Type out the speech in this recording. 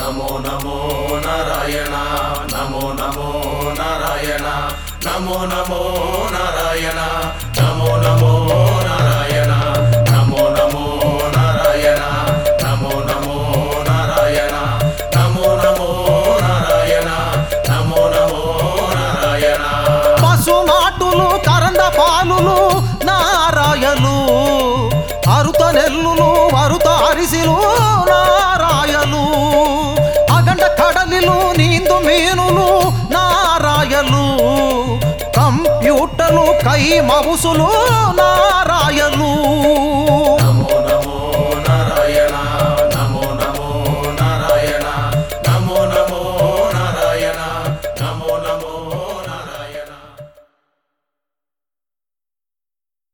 నమో నమో నారాయణ నమో నమో నారాయణ నమో నమో నారాయణ నమో నమో నారాయణ నమో నమో నారాయణ నమో నమో నారాయణ నమో నమో నారాయణ నమో నమో నారాయణ పశుమాటులు కరండ పాలులు నారాయలు అరుత నెల్లులు అరుత అరిసిలు నారాయలు అగండ కడలిలు నీందు మీనులు నారాయలు కంప్యూటర్లు కై మవుసులు